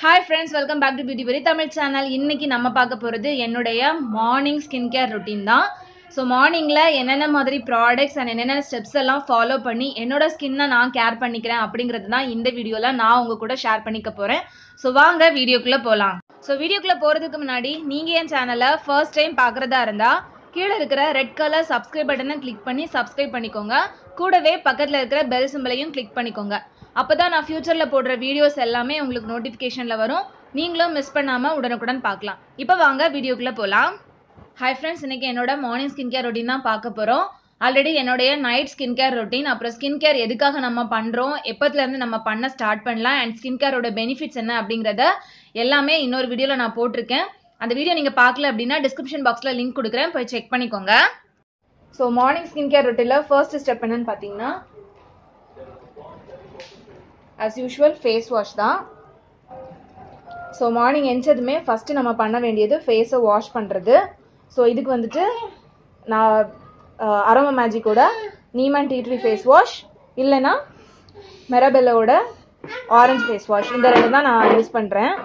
hi friends welcome back to beauty berry Tamil channel இன்னைக்கு நம்ம பார்க்க போகிறது என்னுடைய மார்னிங் ஸ்கின் கேர் ரொட்டீன் தான் ஸோ மார்னிங்கில் என்னென்ன மாதிரி ப்ராடக்ட்ஸ் அண்ட் என்னென்ன ஸ்டெப்ஸ் எல்லாம் ஃபாலோ பண்ணி என்னோட ஸ்கின்னை நான் கேர் பண்ணிக்கிறேன் அப்படிங்கிறது தான் இந்த வீடியோவில் நான் உங்கள் கூட ஷேர் பண்ணிக்க போகிறேன் ஸோ வாங்க வீடியோக்குள்ளே போகலாம் ஸோ வீடியோக்குள்ளே போகிறதுக்கு முன்னாடி நீங்கள் என் சேனலை ஃபர்ஸ்ட் டைம் பார்க்குறதா இருந்தால் கீழே இருக்கிற ரெட் கலர் சப்ஸ்கிரைப் பட்டனை கிளிக் பண்ணி சப்ஸ்கிரைப் பண்ணிக்கோங்க கூடவே பக்கத்தில் இருக்கிற பெல் சிம்பிளையும் கிளிக் பண்ணிக்கோங்க அப்போ தான் நான் ஃப்யூச்சரில் போடுற வீடியோஸ் எல்லாமே உங்களுக்கு நோட்டிஃபிகேஷனில் வரும் நீங்களும் மிஸ் பண்ணாமல் உடனுக்குடன் பார்க்கலாம் இப்போ வாங்க வீடியோக்குள்ளே போகலாம் ஹாய் ஃப்ரெண்ட்ஸ் இன்றைக்கி என்னோட மார்னிங் ஸ்கின் கேர் ரொட்டீன் தான் பார்க்க போகிறோம் ஆல்ரெடி என்னுடைய நைட் ஸ்கின் கேர் ரொட்டீன் அப்புறம் ஸ்கின் கேர் எதுக்காக நம்ம பண்ணுறோம் எப்போத்துலேருந்து நம்ம பண்ண ஸ்டார்ட் பண்ணலாம் அண்ட் ஸ்கின் கேரோட பெனிஃபிட்ஸ் என்ன அப்படிங்கிறத எல்லாமே இன்னொரு வீடியோவில் நான் போட்டிருக்கேன் அந்த வீடியோ நீங்கள் பார்க்கல அப்படின்னா டிஸ்கிரிப்ஷன் பாக்ஸில் லிங்க் கொடுக்குறேன் போய் செக் பண்ணிக்கோங்க ஸோ மார்னிங் ஸ்கின் கேர் ரொட்டீனில் ஃபர்ஸ்ட் ஸ்டெப் என்னன்னு பார்த்தீங்கன்னா ஆஸ் யூஷுவல் ஃபேஸ் வாஷ் தான் ஸோ மார்னிங் எஞ்சதுமே ஃபஸ்ட்டு நம்ம பண்ண வேண்டியது ஃபேஸை வாஷ் பண்ணுறது ஸோ இதுக்கு வந்துட்டு நான் அரோமா மேஜிக்கோட நீமன் டீ ட்ரீ ஃபேஸ் வாஷ் இல்லைன்னா மெரபெல்லோட ஆரஞ்சு ஃபேஸ் வாஷ் இந்த ரெண்டு தான் நான் யூஸ் பண்ணுறேன்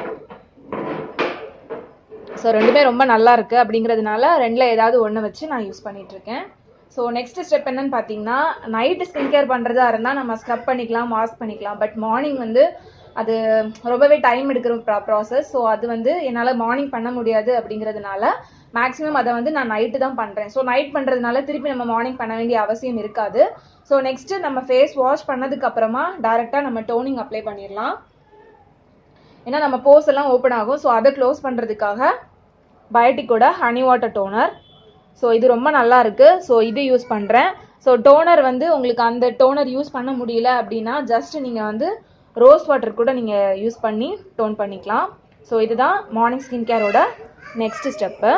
ஸோ ரெண்டுமே ரொம்ப நல்லா இருக்கு அப்படிங்கிறதுனால ரெண்டில் ஏதாவது ஒன்று வச்சு நான் யூஸ் பண்ணிட்டு இருக்கேன் ஸோ நெக்ஸ்ட் ஸ்டெப் என்னன்னு பார்த்தீங்கன்னா நைட்டு ஸ்கின் கேர் பண்ணுறதா இருந்தால் நம்ம ஸ்க்ரப் பண்ணிக்கலாம் மாஸ்க் பண்ணிக்கலாம் பட் மார்னிங் வந்து அது ரொம்பவே டைம் எடுக்கிற ப்ராசஸ் ஸோ அது வந்து என்னால் மார்னிங் பண்ண முடியாது அப்படிங்கிறதுனால மேக்ஸிமம் அதை வந்து நான் நைட்டு தான் பண்ணுறேன் ஸோ நைட் பண்ணுறதுனால திருப்பி நம்ம மார்னிங் பண்ண வேண்டிய அவசியம் இருக்காது ஸோ நெக்ஸ்ட் நம்ம ஃபேஸ் வாஷ் பண்ணதுக்கு அப்புறமா டைரெக்டாக நம்ம டோனிங் அப்ளை பண்ணிடலாம் ஏன்னா நம்ம போஸ் எல்லாம் ஓப்பன் ஆகும் ஸோ அதை க்ளோஸ் பண்ணுறதுக்காக பயோட்டிக்கோட ஹனி வாட்டர் டோனர் ஸோ இது ரொம்ப நல்லா இருக்கு ஸோ இது யூஸ் பண்ணுறேன் ஸோ டோனர் வந்து உங்களுக்கு அந்த டோனர் யூஸ் பண்ண முடியல அப்படின்னா ஜஸ்ட் நீங்கள் வந்து ரோஸ் வாட்டர் கூட நீங்கள் யூஸ் பண்ணி டோன் பண்ணிக்கலாம் ஸோ இதுதான் மார்னிங் ஸ்கின் கேரோட next step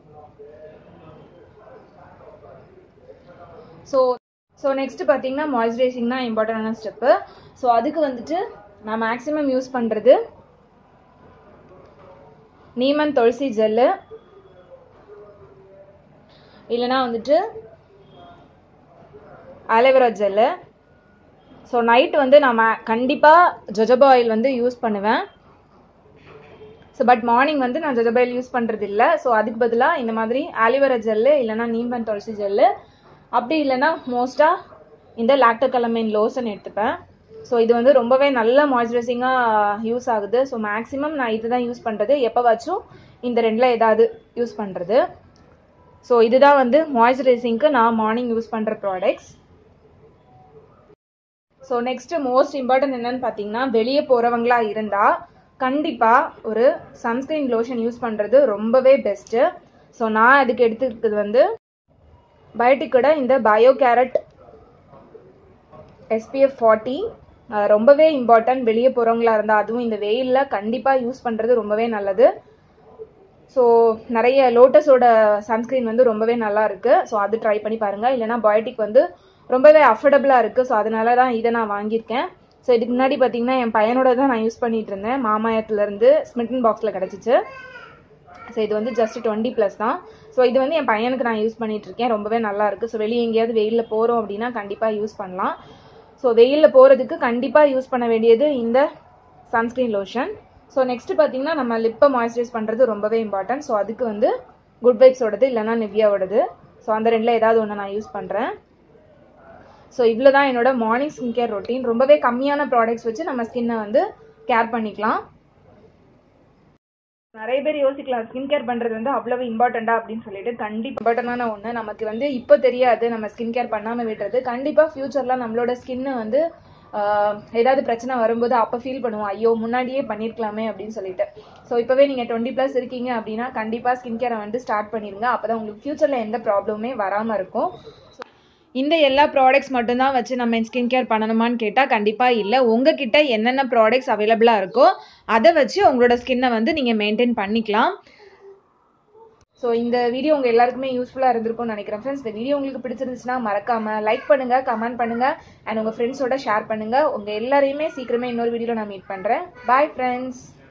so so next பார்த்தீங்கன்னா மாய்ஸ்சரைசிங் தான் இம்பார்ட்டண்டான ஸ்டெப்பு ஸோ அதுக்கு வந்துட்டு நான் மேக்ஸிமம் யூஸ் பண்ணுறது நீமன் துளசி ஜெல்லு இல்லைனா வந்துட்டு அலோவேரா ஜெல்லு ஸோ நைட் வந்து நான் கண்டிப்பாக ஜொஜபா ஆயில் வந்து யூஸ் பண்ணுவேன் ஸோ பட் மார்னிங் வந்து நான் ஜொஜபா ஆயில் யூஸ் பண்ணுறது இல்லை ஸோ அதுக்கு பதிலாக இந்த மாதிரி ஆலிவேரா ஜெல்லு இல்லைனா நீம்பன் துளசி ஜெல்லு அப்படி இல்லைன்னா மோஸ்ட்டாக இந்த லாக்டோகலமைன் லோஷன் எடுத்துப்பேன் ஸோ இது வந்து ரொம்பவே நல்ல மாய்ஸ்சரைசிங்காக யூஸ் ஆகுது ஸோ மேக்ஸிமம் நான் இது தான் யூஸ் பண்ணுறது எப்போவாச்சும் இந்த ரெண்டில் ஏதாவது யூஸ் பண்ணுறது ஸோ இதுதான் வந்து மாய்ஸ்சரைசிங்க்கு நான் மார்னிங் யூஸ் பண்ணுற products so next most important என்னன்னு பார்த்தீங்கன்னா வெளியே போகிறவங்களா இருந்தால் கண்டிப்பாக ஒரு சன்ஸ்கிரீன் லோஷன் யூஸ் பண்ணுறது ரொம்பவே பெஸ்ட்டு ஸோ நான் அதுக்கு எடுத்துருக்கிறது வந்து பயோட்டிக்கோட இந்த பயோ கேரட் எஸ்பிஎஃப் ஃபார்ட்டி ரொம்பவே இம்பார்ட்டன்ட் வெளியே போகிறவங்களா இருந்தால் அதுவும் இந்த வெயிலில் கண்டிப்பாக யூஸ் பண்ணுறது ரொம்பவே நல்லது ஸோ நிறைய லோட்டஸோட சன்ஸ்க்ரீன் வந்து ரொம்பவே நல்லா இருக்குது ஸோ அது ட்ரை பண்ணி பாருங்கள் இல்லைனா பயோட்டிக் வந்து ரொம்பவே அஃபோர்டபுளாக இருக்குது ஸோ அதனால தான் இதை நான் வாங்கியிருக்கேன் ஸோ இதுக்கு முன்னாடி பார்த்தீங்கன்னா என் பையனோட தான் நான் யூஸ் பண்ணிட்டு இருந்தேன் மாமாயத்துலேருந்து ஸ்மிட்டன் பாக்ஸில் கிடச்சிச்சு ஸோ இது வந்து ஜஸ்ட் டுவெண்ட்டி ப்ளஸ் தான் ஸோ இது வந்து என் பையனுக்கு நான் யூஸ் பண்ணிட்டு இருக்கேன் ரொம்பவே நல்லா இருக்குது ஸோ வெளியே எங்கேயாவது வெயிலில் போகிறோம் அப்படின்னா கண்டிப்பாக யூஸ் பண்ணலாம் ஸோ வெயிலில் போகிறதுக்கு கண்டிப்பாக யூஸ் பண்ண வேண்டியது இந்த சன்ஸ்க்ரீன் லோஷன் ஸோ நெக்ஸ்ட் பார்த்தீங்கன்னா நம்ம லிப்பை மாய்ஸ்சரைஸ் பண்ணுறது ரொம்பவே இம்பார்ட்டன்ட் ஸோ அதுக்கு வந்து குட் வைப்ஸோடது இல்லைனா நிவ்யாவோடது ஸோ அந்த ரெண்டில் ஏதாவது ஒன்று நான் யூஸ் பண்ணுறேன் ஸோ இவ்வளோ தான் என்னோட மார்னிங் ஸ்கின் கேர் ரொட்டீன் ரொம்பவே கம்மியான ப்ராடக்ட்ஸ் வச்சு நம்ம ஸ்கின்னை வந்து கேர் பண்ணிக்கலாம் நிறைய பேர் யோசிக்கலாம் ஸ்கின் கேர் பண்ணுறது வந்து அவ்வளவு இம்பார்ட்டண்டா அப்படின்னு சொல்லிட்டு கண்டிப்பாக இம்பார்ட்டண்டான ஒன்று நமக்கு வந்து இப்போ தெரியாது நம்ம ஸ்கின் கேர் பண்ணாமல் விடுறது கண்டிப்பாக ஃப்யூச்சரில் நம்மளோட ஸ்கின்னு வந்து ஏதாவது பிரச்சனை வரும்போது அப்போ ஃபீல் பண்ணுவோம் ஐயோ முன்னாடியே பண்ணியிருக்கலாமே அப்படின்னு சொல்லிட்டு ஸோ இப்போவே நீங்கள் டுவெண்ட்டி ப்ளஸ் இருக்கீங்க அப்படின்னா கண்டிப்பாக ஸ்கின் கேரை வந்து ஸ்டார்ட் பண்ணிடுங்க அப்போ தான் உங்களுக்கு ஃப்யூச்சரில் எந்த ப்ராப்ளமே வராமல் இருக்கும் இந்த எல்லா ப்ராடக்ட்ஸ் மட்டும்தான் வச்சு நம்ம ஸ்கின் கேர் பண்ணணுமான்னு கேட்டால் கண்டிப்பாக இல்லை உங்ககிட்ட என்னென்ன ப்ராடக்ட்ஸ் அவைலபிளாக இருக்கோ அதை வச்சு உங்களோட ஸ்கின்னை வந்து நீங்கள் மெயின்டைன் பண்ணிக்கலாம் ஸோ இந்த வீடியோ உங்கள் எல்லாருக்குமே யூஸ்ஃபுல்லாக இருந்திருக்கும்னு நினைக்கிறேன் ஃப்ரெண்ட்ஸ் இந்த வீடியோ உங்களுக்கு பிடிச்சிருந்துச்சுன்னா மறக்காமல் லைக் பண்ணுங்கள் கமெண்ட் பண்ணுங்கள் அண்ட் உங்கள் ஃப்ரெண்ட்ஸோட ஷேர் பண்ணுங்கள் உங்கள் எல்லாரையுமே சீக்கிரமே இன்னொரு வீடியோவில் நான் மீட் பண்ணுறேன் பாய் ஃப்ரெண்ட்ஸ்